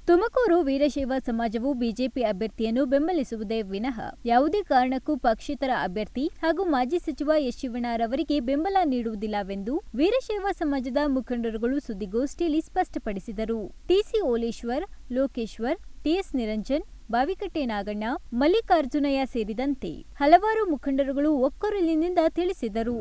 ತುಮಕೂರು ವೀರಶೈವ ಸಮಾಜವು ಬಿಜೆಪಿ ಅಭ್ಯರ್ಥಿಯನ್ನು ಬೆಂಬಲಿಸುವುದೇ ವಿನಃ ಯಾವುದೇ ಕಾರಣಕ್ಕೂ ಪಕ್ಷೇತರ ಅಭ್ಯರ್ಥಿ ಹಾಗೂ ಮಾಜಿ ಸಚಿವ ಎಸ್ ಶಿವಣ್ಣರವರಿಗೆ ಬೆಂಬಲ ನೀಡುವುದಿಲ್ಲವೆಂದು ವೀರಶೈವ ಸಮಾಜದ ಮುಖಂಡರುಗಳು ಸುದ್ದಿಗೋಷ್ಠಿಯಲ್ಲಿ ಸ್ಪಷ್ಟಪಡಿಸಿದರು ಟಿಸಿ ಓಲೇಶ್ವರ್ ಲೋಕೇಶ್ವರ್ ಟಿಎಸ್ ನಿರಂಜನ್ ಬಾವಿಕಟ್ಟೆ ನಾಗಣ್ಣ ಮಲ್ಲಿಕಾರ್ಜುನಯ್ಯ ಸೇರಿದಂತೆ ಹಲವಾರು ಮುಖಂಡರುಗಳು ಒಕ್ಕೊರಲಿನಿಂದ ತಿಳಿಸಿದರು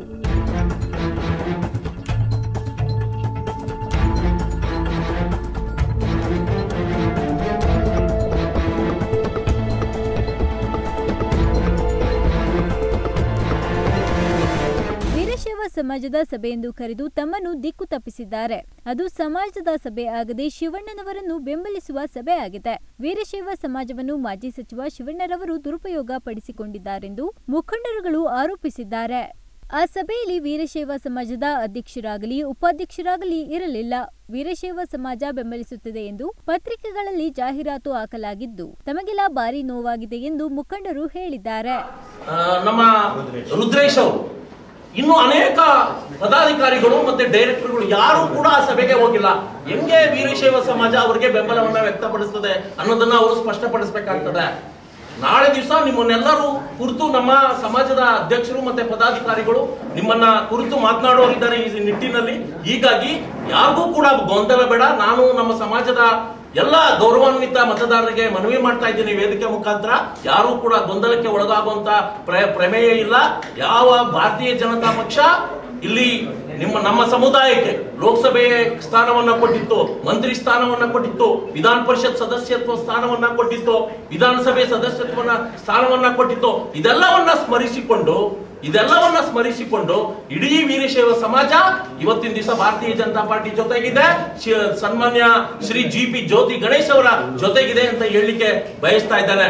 ವೀರಶೈವ ಸಮಾಜದ ಸಭೆಯೆಂದು ಕರೆದು ತಮ್ಮನ್ನು ದಿಕ್ಕು ತಪ್ಪಿಸಿದ್ದಾರೆ ಅದು ಸಮಾಜದ ಸಭೆ ಆಗದೆ ಶಿವಣ್ಣನವರನ್ನು ಬೆಂಬಲಿಸುವ ಸಭೆ ಆಗಿದೆ ವೀರಶೈವ ಸಮಾಜವನ್ನು ಮಾಜಿ ಸಚಿವ ಶಿವಣ್ಣರವರು ದುರುಪಯೋಗ ಪಡಿಸಿಕೊಂಡಿದ್ದಾರೆಂದು ಮುಖಂಡರುಗಳು ಆರೋಪಿಸಿದ್ದಾರೆ ಆ ಸಭೆಯಲ್ಲಿ ವೀರಶೈವ ಸಮಾಜದ ಅಧ್ಯಕ್ಷರಾಗಲಿ ಉಪಾಧ್ಯಕ್ಷರಾಗಲಿ ಇರಲಿಲ್ಲ ವೀರಶೈವ ಸಮಾಜ ಬೆಂಬಲಿಸುತ್ತದೆ ಎಂದು ಪತ್ರಿಕೆಗಳಲ್ಲಿ ಜಾಹೀರಾತು ಹಾಕಲಾಗಿದ್ದು ತಮಗೆಲ್ಲ ಭಾರಿ ನೋವಾಗಿದೆ ಎಂದು ಮುಖಂಡರು ಹೇಳಿದ್ದಾರೆ ಆ, ನಮ್ಮ ರುದ್ರೇಶ್ ಅವರು ಇನ್ನು ಅನೇಕ ಪದಾಧಿಕಾರಿಗಳು ಮತ್ತೆ ಡೈರೆಕ್ಟರ್ಗಳು ಯಾರು ಕೂಡ ಆ ಸಭೆಗೆ ಹೋಗಿಲ್ಲ ಹೆಂಗೆ ವೀರಶೈವ ಸಮಾಜ ಅವರಿಗೆ ಬೆಂಬಲವನ್ನ ವ್ಯಕ್ತಪಡಿಸ್ತದೆ ಅನ್ನೋದನ್ನ ಅವರು ಸ್ಪಷ್ಟಪಡಿಸಬೇಕಾಗ್ತದೆ ನಾಳೆ ದಿವಸ ನಿಮ್ಮನ್ನೆಲ್ಲರೂ ಕುರಿತು ನಮ್ಮ ಸಮಾಜದ ಅಧ್ಯಕ್ಷರು ಮತ್ತೆ ಪದಾಧಿಕಾರಿಗಳು ನಿಮ್ಮನ್ನ ಕುರಿತು ಮಾತನಾಡೋರಿದ್ದಾರೆ ಈ ನಿಟ್ಟಿನಲ್ಲಿ ಹೀಗಾಗಿ ಯಾರಿಗೂ ಕೂಡ ಗೊಂದಲ ಬೇಡ ನಾನು ನಮ್ಮ ಸಮಾಜದ ಎಲ್ಲ ಗೌರವಾನ್ವಿತ ಮತದಾರರಿಗೆ ಮನವಿ ಮಾಡ್ತಾ ಇದ್ದೀನಿ ವೇದಿಕೆ ಮುಖಾಂತರ ಯಾರು ಕೂಡ ಗೊಂದಲಕ್ಕೆ ಒಳಗಾಗುವಂತ ಪ್ರ- ಪ್ರಮೇಯ ಇಲ್ಲ ಯಾವ ಭಾರತೀಯ ಜನತಾ ಪಕ್ಷ ಇಲ್ಲಿ ನಿಮ್ಮ ನಮ್ಮ ಸಮುದಾಯಕ್ಕೆ ಲೋಕಸಭೆ ಸ್ಥಾನವನ್ನ ಕೊಟ್ಟಿತ್ತು ಮಂತ್ರಿ ಸ್ಥಾನವನ್ನ ಕೊಟ್ಟಿತ್ತು ವಿಧಾನ ಪರಿಷತ್ ಸದಸ್ಯತ್ವ ಸ್ಥಾನವನ್ನ ಕೊಟ್ಟಿತ್ತು ವಿಧಾನಸಭೆ ಸದಸ್ಯತ್ವನ ಸ್ಥಾನವನ್ನ ಕೊಟ್ಟಿತ್ತು ಇದೆಲ್ಲವನ್ನ ಸ್ಮರಿಸಿಕೊಂಡು ಇದೆಲ್ಲವನ್ನ ಸ್ಮರಿಸಿಕೊಂಡು ಇಡೀ ವೀರಶೈವ ಸಮಾಜ ಇವತ್ತಿನ ದಿವಸ ಭಾರತೀಯ ಜನತಾ ಪಾರ್ಟಿ ಜೊತೆಗಿದೆ ಶಿ- ಸನ್ಮಾನ್ಯ ಶ್ರೀ ಜಿ ಪಿ ಜ್ಯೋತಿ ಗಣೇಶ್ ಅವರ ಜೊತೆಗಿದೆ ಅಂತ ಹೇಳಲಿಕ್ಕೆ ಬಯಸ್ತಾ ಇದ್ದಾನೆ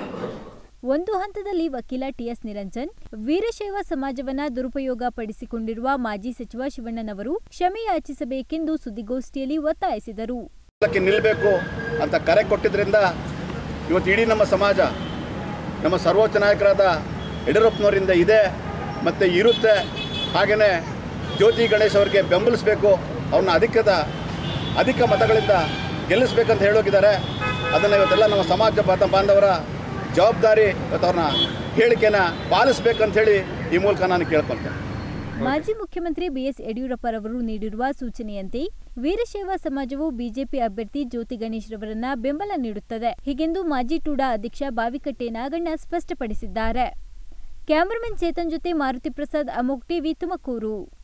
ಒಂದು ಹಂತದಲ್ಲಿ ವಕೀಲ ಟಿಎಸ್ ನಿರಂಜನ್ ವೀರಶೈವ ಸಮಾಜವನ್ನ ದುರುಪಯೋಗ ಪಡಿಸಿಕೊಂಡಿರುವ ಮಾಜಿ ಸಚಿವ ಶಿವಣ್ಣನವರು ಕ್ಷಮೆ ಯಾಚಿಸಬೇಕೆಂದು ಸುದ್ದಿಗೋಷ್ಠಿಯಲ್ಲಿ ಒತ್ತಾಯಿಸಿದರು ಕ್ಕೆ ನಿಲ್ಲಬೇಕು ಅಂತ ಕರೆ ಕೊಟ್ಟಿದ್ದರಿಂದ ಇವತ್ತು ಇಡೀ ನಮ್ಮ ಸಮಾಜ ನಮ್ಮ ಸರ್ವೋಚ್ಚ ನಾಯಕರಾದ ಯಡಿಯೂರಪ್ಪನವರಿಂದ ಇದೆ ಮತ್ತು ಇರುತ್ತೆ ಹಾಗೆಯೇ ಜ್ಯೋತಿ ಗಣೇಶ್ ಅವರಿಗೆ ಬೆಂಬಲಿಸಬೇಕು ಅವ್ರನ್ನ ಅಧಿಕದ ಅಧಿಕ ಮತಗಳಿಂದ ಗೆಲ್ಲಿಸ್ಬೇಕಂತ ಹೇಳೋಗಿದ್ದಾರೆ ಅದನ್ನು ಇವತ್ತೆಲ್ಲ ನಮ್ಮ ಸಮಾಜ ಬಾಂಧ- ಬಾಂಧವರ ಜವಾಬ್ದಾರಿ ಇವತ್ತು ಅವ್ರನ್ನ ಹೇಳಿಕೆನ ಪಾಲಿಸ್ಬೇಕಂತ ಹೇಳಿ ಈ ಮೂಲಕ ನಾನು ಕೇಳ್ಕೊಳ್ತೇನೆ ಮಾಜಿ ಮುಖ್ಯಮಂತ್ರಿ ಬಿಎಸ್ ಯಡಿಯೂರಪ್ಪರವರು ನೀಡಿರುವ ಸೂಚನೆಯಂತೆ ವೀರಶೈವ ಸಮಾಜವು ಬಿಜೆಪಿ ಅಭ್ಯರ್ಥಿ ಜ್ಯೋತಿ ಗಣೇಶ್ ರವರನ್ನ ಬೆಂಬಲ ನೀಡುತ್ತದೆ ಹೀಗೆಂದು ಮಾಜಿ ಟೂಡಾ ಅಧ್ಯಕ್ಷ ಬಾವಿಕಟ್ಟೆ ನಾಗಣ್ಣ ಸ್ಪಷ್ಟಪಡಿಸಿದ್ದಾರೆ ಕ್ಯಾಮರಾಮನ್ ಚೇತನ್ ಜೊತೆ ಮಾರುತಿ ಪ್ರಸಾದ್ ಅಮೋಕ್ ಟಿವಿ ತುಮಕೂರು